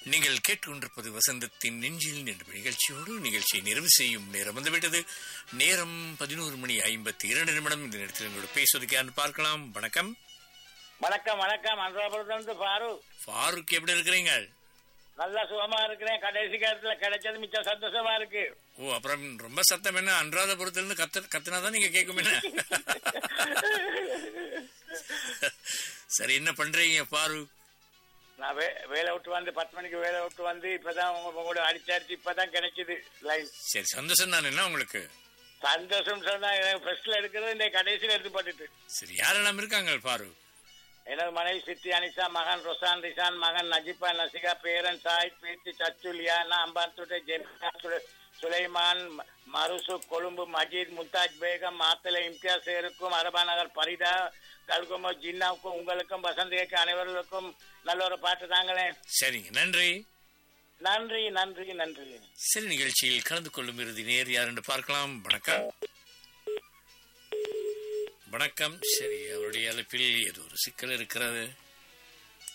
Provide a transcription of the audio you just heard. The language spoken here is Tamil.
நீங்கள் கேட்டுக்கொண்டிருப்பது வசந்தத்தின் நெஞ்சில் என்ற நிகழ்ச்சியோடு நிகழ்ச்சியை நிறைவு செய்யும் நேரம் வந்துவிட்டது நேரம் பதினோரு மணி ஐம்பத்தி இரண்டு நிமிடம் இந்த நேரத்தில் எங்களோட பேசுவதற்கு யாருன்னு பார்க்கலாம் வணக்கம் வணக்கம் வணக்கம் அனுராபுரத்துல பாரு ஃபாரூக் எப்படி இருக்கிறீங்க நல்லா சுகமா இருக்கிறேன் கடைசி காலத்துல கிடைச்சது மிச்சம் சந்தோஷமா இருக்கு ஓ அப்புறம் ரொம்ப சத்தம் என்ன அன்றாதபுரத்திலிருந்து கத்த கத்தினாதான் நீங்க கேட்கும் என்ன சரி என்ன பண்றீங்க ஃபாரூக் நான் வே- வேலை விட்டு வந்து பத்து மணிக்கு வேலை விட்டு வந்து இப்பதான் உங்க- உங்களோட அடிச்சு அடிச்சு இப்பதான் கிடைச்சது லைன் சரி சந்தோஷம் தான் என்ன உங்களுக்கு சந்தோஷம் சொன்னா ஃபர்ஸ்ட்ல எடுக்கிறது இந்த கடைசியில எடுத்து போட்டுட்டு சரி யாரெல்லாம் இருக்காங்க ஃபாரூக் எனது மனைவி சித்தி அனிஷா மகன் ரொசான் ரிசான் மகன் நஜிபா நசிகா பேரன் சாயித் பேத்தி சச்சுலியா அம்பாத்துட்டை ஜெமினா சுலை- சுலைமான் ம- மருசு கொழும்பு மஜீத் மும்தாஜ் பேகம் மாத்தலை இம்தியாஸ் இருக்கும் அரபா நகர் பரிதா கல்குமோ ஜின்னாவுக்கும் உங்களுக்கும் வசந்திக்கு அனைவர்களுக்கும் நல்ல ஒரு பாட்டு தாங்களேன் சரிங்க நன்றி நன்றி நன்றி நன்றி சரி நிகழ்ச்சியில் கலந்து கொள்ளும் இறுதி நேர் யார் என்று பார்க்கலாம் வணக்கம் வணக்கம் சரி அவருடைய அழைப்பில் ஏதோ ஒரு சிக்கல் இருக்கிறது